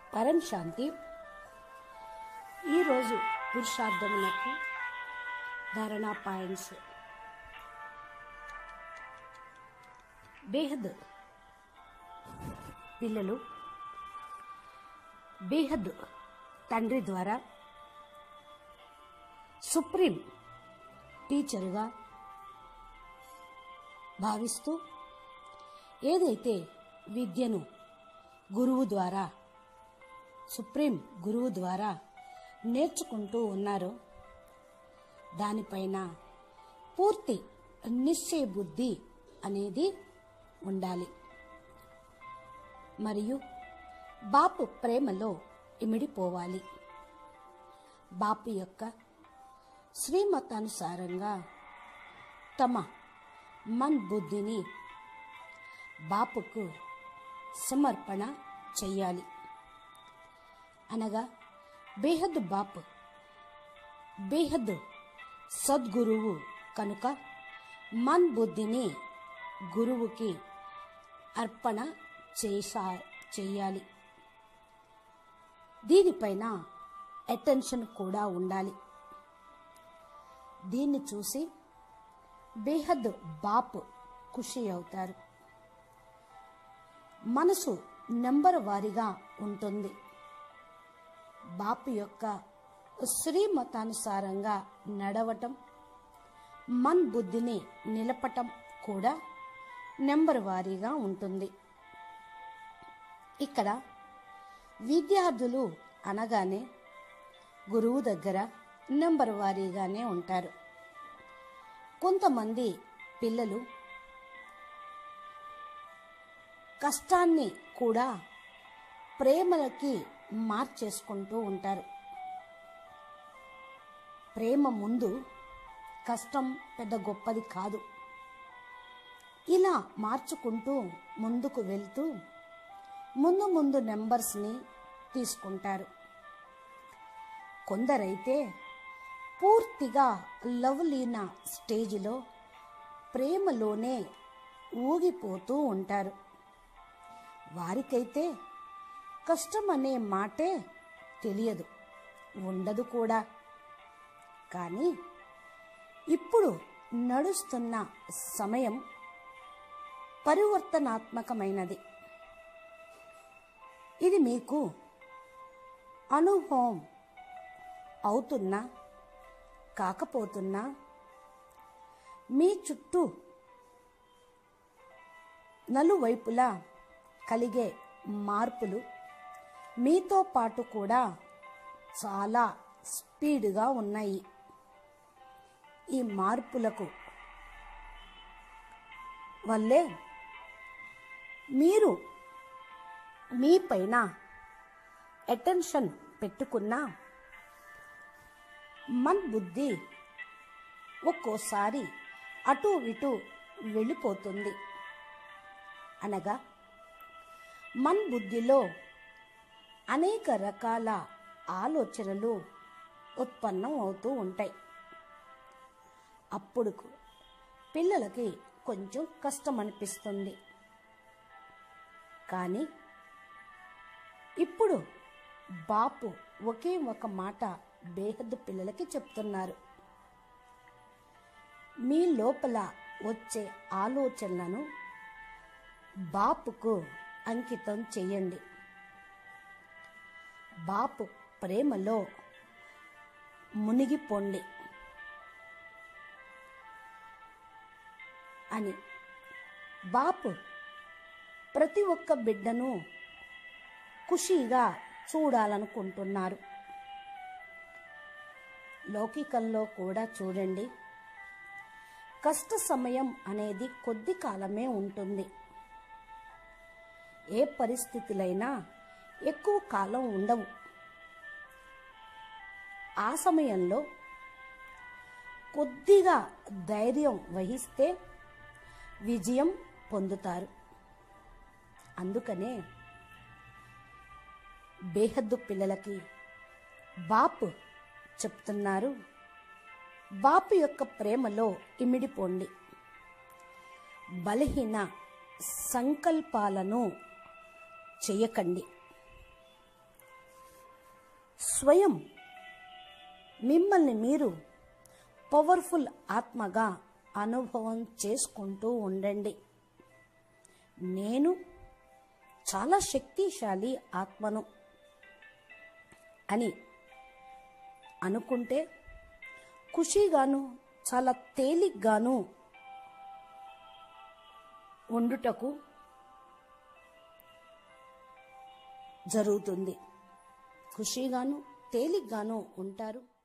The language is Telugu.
పరం శాంతి ఈరోజు పురుషార్థమునకు ధారణా పాయింట్స్ బేహద్ పిల్లలు బేహద్ తండ్రి ద్వారా సుప్రీం టీచర్గా భావిస్తూ ఏదైతే విద్యను గురువు ద్వారా సుప్రీం గురువు ద్వారా నేర్చుకుంటూ ఉన్నారో దానిపైన పూర్తి నిశ్చయ బుద్ధి అనేది ఉండాలి మరియు బాపు ప్రేమలో ఇమిడిపోవాలి బాపు యొక్క శ్రీమతానుసారంగా తమ మన్ బుద్ధిని బాపుకు సమర్పణ చెయ్యాలి అనగా బేహద్ బాపు బేహద్ సద్గురువు కనుక మన్ బుద్ధిని గురువుకి అర్పణ చేసా చెయ్యాలి దీనిపైన అటెన్షన్ కూడా ఉండాలి దీన్ని చూసి బేహద్ బాప్ ఖుషి అవుతారు మనసు నెంబర్ వారిగా ఉంటుంది బాపు యొక్క శ్రీమతానుసారంగా నడవటం మన్ బుద్ధిని నిలపటం కూడా నెంబర్ వారీగా ఉంటుంది ఇక్కడ విద్యార్థులు అనగానే గురువు దగ్గర నెంబర్ వారీగానే ఉంటారు కొంతమంది పిల్లలు కష్టాన్ని కూడా ప్రేమలకి మార్చేసుకుంటూ ఉంటారు ప్రేమ ముందు కష్టం పెద్ద గొప్పది కాదు ఇలా మార్చుకుంటూ ముందుకు వెళ్తూ ముందు ముందు నెంబర్స్ని తీసుకుంటారు కొందరైతే పూర్తిగా లవ్ లీన స్టేజ్లో ప్రేమలోనే ఊగిపోతూ ఉంటారు వారికైతే కష్టం అనే మాటే తెలియదు ఉండదు కూడా కానీ ఇప్పుడు నడుస్తున్న సమయం పరివర్తనాత్మకమైనది ఇది మీకు అనుభవం అవుతున్నా కాకపోతున్నా మీ చుట్టూ నలువైపులా కలిగే మార్పులు మీతో పాటు కూడా చాలా స్పీడ్గా ఉన్నాయి ఈ మార్పులకు వల్లే మీరు మీ పైన అటెన్షన్ పెట్టుకున్నా మన్ బుద్ధి ఒక్కోసారి అటు ఇటు వెళ్ళిపోతుంది అనగా మన్ బుద్ధిలో అనేక రకాల ఆలోచనలు ఉత్పన్నం అవుతూ ఉంటాయి అప్పుడు పిల్లలకి కొంచెం కష్టం అనిపిస్తుంది కానీ ఇప్పుడు బాపు ఒకే ఒక మాట బేహద్దు పిల్లలకి చెప్తున్నారు మీ లోపల వచ్చే ఆలోచనలను బాపుకు అంకితం చెయ్యండి బాపు ప్రేమలో మునిగిపోండి అని బాపు ప్రతి ఒక్క బిడ్డను ఖుషీగా చూడాలనుకుంటున్నారు లౌకికంలో కూడా చూడండి కష్ట సమయం అనేది కొద్ది కాలమే ఉంటుంది ఏ పరిస్థితులైనా ఎక్కువ కాలం ఉండవు ఆ సమయంలో కొద్దిగా ధైర్యం వహిస్తే విజయం పొందుతారు అందుకనే బేహద్దు పిల్లలకి బాపు చెప్తున్నారు బాపు యొక్క ప్రేమలో ఇమిడిపోండి బలహీన సంకల్పాలను చేయకండి స్వయం మిమ్మల్ని మీరు పవర్ఫుల్ ఆత్మగా అనుభవం చేసుకుంటూ ఉండండి నేను చాలా శక్తిశాలి ఆత్మను అని అనుకుంటే ఖుషీగాను చాలా తేలిగ్గాను ఉండుటకు జరుగుతుంది ఖుషీగాను తేలిగ్గాను ఉంటారు